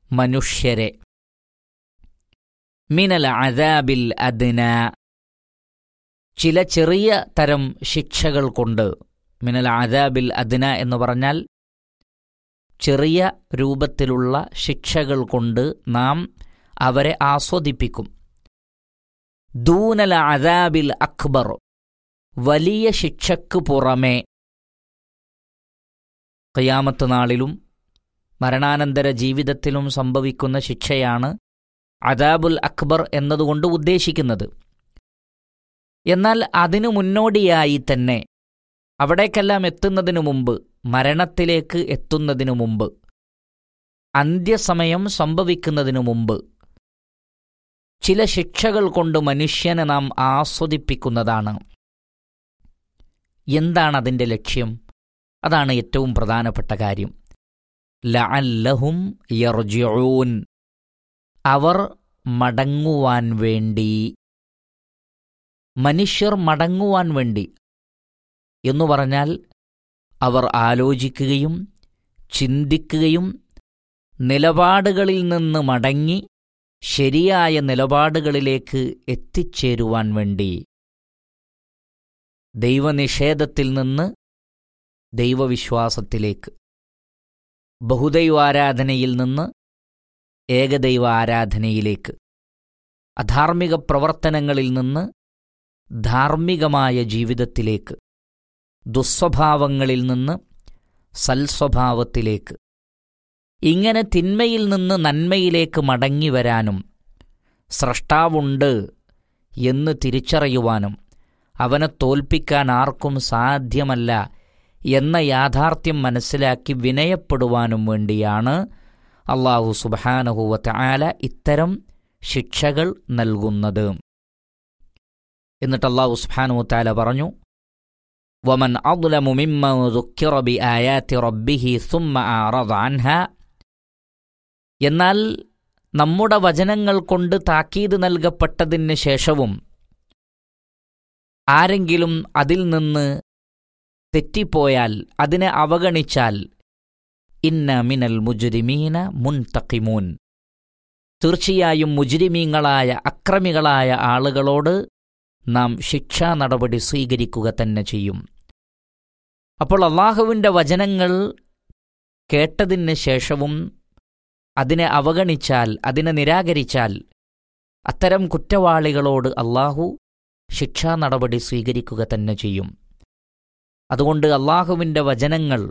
മനുഷ്യരെ മിനൽ അദാബിൽ അദ്ന ചില ചെറിയ തരം ശിക്ഷകൾ കൊണ്ട് മിനൽ അദാബിൽ അദ്ന എന്ന് പറഞ്ഞാൽ ചെറിയ രൂപത്തിലുള്ള ശിക്ഷകൾ കൊണ്ട് നാം അവരെ ആസ്വദിപ്പിക്കും ദൂനൽ അദാബിൽ അക്ബർ വലിയ ശിക്ഷയ്ക്ക് പുറമേ ഖിയാമത്ത് നാളിലും മരണാനന്തര ജീവിതത്തിലും സംഭവിക്കുന്ന ശിക്ഷയാണ് അദാബുൽ അക്ബർ എന്നതുകൊണ്ട് ഉദ്ദേശിക്കുന്നത് എന്നാൽ അതിനു മുന്നോടിയായി തന്നെ അവിടേക്കെല്ലാം എത്തുന്നതിനു മുമ്പ് മരണത്തിലേക്ക് എത്തുന്നതിനു മുമ്പ് അന്ത്യസമയം സംഭവിക്കുന്നതിനു മുമ്പ് ചില ശിക്ഷകൾ കൊണ്ട് മനുഷ്യനെ നാം ആസ്വദിപ്പിക്കുന്നതാണ് എന്താണ് അതിൻ്റെ ലക്ഷ്യം അതാണ് ഏറ്റവും പ്രധാനപ്പെട്ട കാര്യം ലഅല്ലഹും യർജിഊൻ അവർ മടങ്ങുവാൻ വേണ്ടി മനുഷ്യർ മടങ്ങുവാൻ വേണ്ടി എന്നു പറഞ്ഞാൽ അവർ ആലോചിക്കുകയും ചിന്തിക്കുകയും നിലപാടുകളിൽ നിന്ന് മടങ്ങി ശരിയായ നിലപാടുകളിലേക്ക് എത്തിച്ചേരുവാൻ വേണ്ടി ദൈവനിഷേധത്തിൽ നിന്ന് ദൈവവിശ്വാസത്തിലേക്ക് ബഹുദൈവാരാധനയിൽ നിന്ന് ഏകദൈവ ആരാധനയിലേക്ക് അധാർമിക പ്രവർത്തനങ്ങളിൽ നിന്ന് ധാർമ്മികമായ ജീവിതത്തിലേക്ക് ദുസ്വഭാവങ്ങളിൽ നിന്ന് സൽസ്വഭാവത്തിലേക്ക് ഇങ്ങനെ തിന്മയിൽ നിന്ന് നന്മയിലേക്ക് മടങ്ങി വരാനും സ്രഷ്ടാവുണ്ട് എന്ന് തിരിച്ചറിയുവാനും അവനെ തോൽപ്പിക്കാൻ ആർക്കും സാധ്യമല്ല എന്ന യാഥാർത്ഥ്യം മനസ്സിലാക്കി വിനയപ്പെടുവാനും വേണ്ടിയാണ് അള്ളാഹു സുബാനഹുവത്ത് ആല ഇത്തരം ശിക്ഷകൾ നൽകുന്നത് എന്നിട്ട് അള്ളാഹു സുബാനു താല പറഞ്ഞു വമൻ അദ്ലമു മിമ്മ ദുഃഖിറ ബി ആയാത്തി റബ്ബിഹി സുമ്മ അറദ അൻഹ എന്നാൽ നമ്മുടെ വചനങ്ങൾ കൊണ്ട് താക്കീത് നൽകപ്പെട്ടതിന് ശേഷവും ആരെങ്കിലും അതിൽ നിന്ന് തെറ്റിപ്പോയാൽ അതിനെ അവഗണിച്ചാൽ ഇന്ന മിനൽ മുജുരിമീന മുൻതക്കിമൂൻ തീർച്ചയായും മുജുരിമീങ്ങളായ അക്രമികളായ ആളുകളോട് നാം ശിക്ഷാ നടപടി സ്വീകരിക്കുക തന്നെ ചെയ്യും അപ്പോൾ അള്ളാഹുവിൻ്റെ വചനങ്ങൾ കേട്ടതിന് ശേഷവും അതിനെ അവഗണിച്ചാൽ അതിനെ നിരാകരിച്ചാൽ അത്തരം കുറ്റവാളികളോട് അള്ളാഹു ശിക്ഷാ നടപടി സ്വീകരിക്കുക തന്നെ ചെയ്യും അതുകൊണ്ട് അള്ളാഹുവിൻ്റെ വചനങ്ങൾ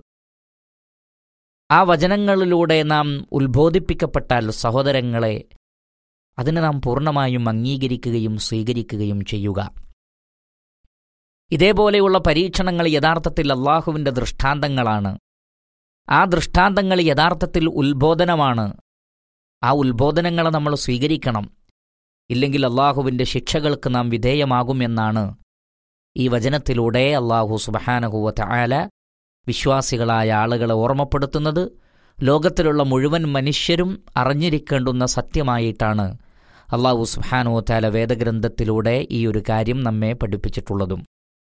ആ വചനങ്ങളിലൂടെ നാം ഉത്ബോധിപ്പിക്കപ്പെട്ടാൽ സഹോദരങ്ങളെ അതിനെ നാം പൂർണ്ണമായും അംഗീകരിക്കുകയും സ്വീകരിക്കുകയും ചെയ്യുക ഇതേപോലെയുള്ള പരീക്ഷണങ്ങൾ യഥാർത്ഥത്തിൽ അള്ളാഹുവിൻ്റെ ദൃഷ്ടാന്തങ്ങളാണ് ആ ദൃഷ്ടാന്തങ്ങൾ യഥാർത്ഥത്തിൽ ഉത്ബോധനമാണ് ആ ഉത്ബോധനങ്ങളെ നമ്മൾ സ്വീകരിക്കണം ഇല്ലെങ്കിൽ അള്ളാഹുവിൻ്റെ ശിക്ഷകൾക്ക് നാം വിധേയമാകുമെന്നാണ് ഈ വചനത്തിലൂടെ അള്ളാഹു സുബഹാനഹുവത്ത ആല വിശ്വാസികളായ ആളുകളെ ഓർമ്മപ്പെടുത്തുന്നത് ലോകത്തിലുള്ള മുഴുവൻ മനുഷ്യരും അറിഞ്ഞിരിക്കേണ്ടുന്ന സത്യമായിട്ടാണ് അള്ളാഹു സുബാനുവത്താല വേദഗ്രന്ഥത്തിലൂടെ ഈ ഒരു കാര്യം നമ്മെ പഠിപ്പിച്ചിട്ടുള്ളതും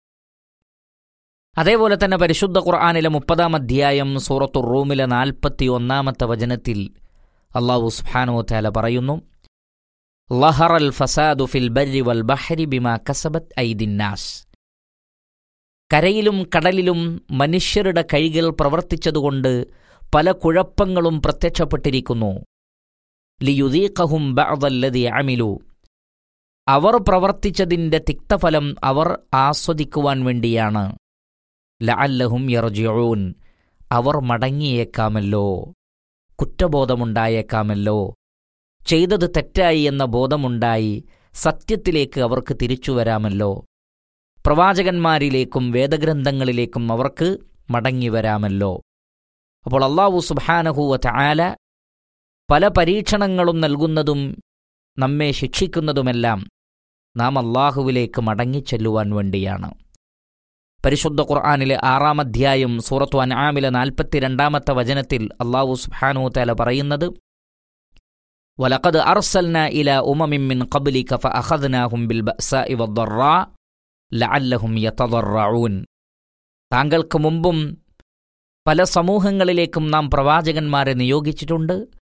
അതേപോലെ തന്നെ പരിശുദ്ധ ഖുർആാനിലെ മുപ്പതാം അധ്യായം സൂറത്തു റൂമിലെ നാൽപ്പത്തി ഒന്നാമത്തെ വചനത്തിൽ അള്ളാഹു സുബാനുവത്താല പറയുന്നു ലഹറൽ ഫസാദു ഫിൽ ബരി വൽ ബഹരി ബിമാ കസബത്ത് ഐദിന്നാസ് കരയിലും കടലിലും മനുഷ്യരുടെ കൈകൾ പ്രവർത്തിച്ചതുകൊണ്ട് പല കുഴപ്പങ്ങളും പ്രത്യക്ഷപ്പെട്ടിരിക്കുന്നു ലിയുദീഖഹും ബഅദല്ലദി അമിലു അവർ പ്രവർത്തിച്ചതിൻ്റെ തിക്തഫലം അവർ ആസ്വദിക്കുവാൻ വേണ്ടിയാണ് ലഅല്ലഹും യർജിഊൻ അവർ മടങ്ങിയേക്കാമല്ലോ കുറ്റബോധമുണ്ടായേക്കാമല്ലോ ചെയ്തത് തെറ്റായി എന്ന ബോധമുണ്ടായി സത്യത്തിലേക്ക് അവർക്ക് തിരിച്ചു വരാമല്ലോ പ്രവാചകന്മാരിലേക്കും വേദഗ്രന്ഥങ്ങളിലേക്കും അവർക്ക് മടങ്ങി വരാമല്ലോ അപ്പോൾ അള്ളാഹു സുബാനഹുവ ആല പല പരീക്ഷണങ്ങളും നൽകുന്നതും നമ്മെ ശിക്ഷിക്കുന്നതുമെല്ലാം നാം അള്ളാഹുവിലേക്ക് മടങ്ങിച്ചെല്ലുവാൻ വേണ്ടിയാണ് പരിശുദ്ധ ഖുർആാനിലെ ആറാം അധ്യായം സൂറത്തു അൻആമിലെ നാൽപ്പത്തിരണ്ടാമത്തെ വചനത്തിൽ അള്ളാഹു സുബാനു താല പറയുന്നത് വലഖദ് അർസൽന ഇല ഉമമിൻ മിൻ ഖബ്ലിക ഫഅഖദ്നാഹും ബിൽ ബഅസാഇ വദ്ദറാ ലഅല്ലഹും യതദറഊൻ താങ്കൾക്ക് മുമ്പും പല സമൂഹങ്ങളിലേക്കും നാം പ്രവാചകന്മാരെ നിയോഗിച്ചിട്ടുണ്ട്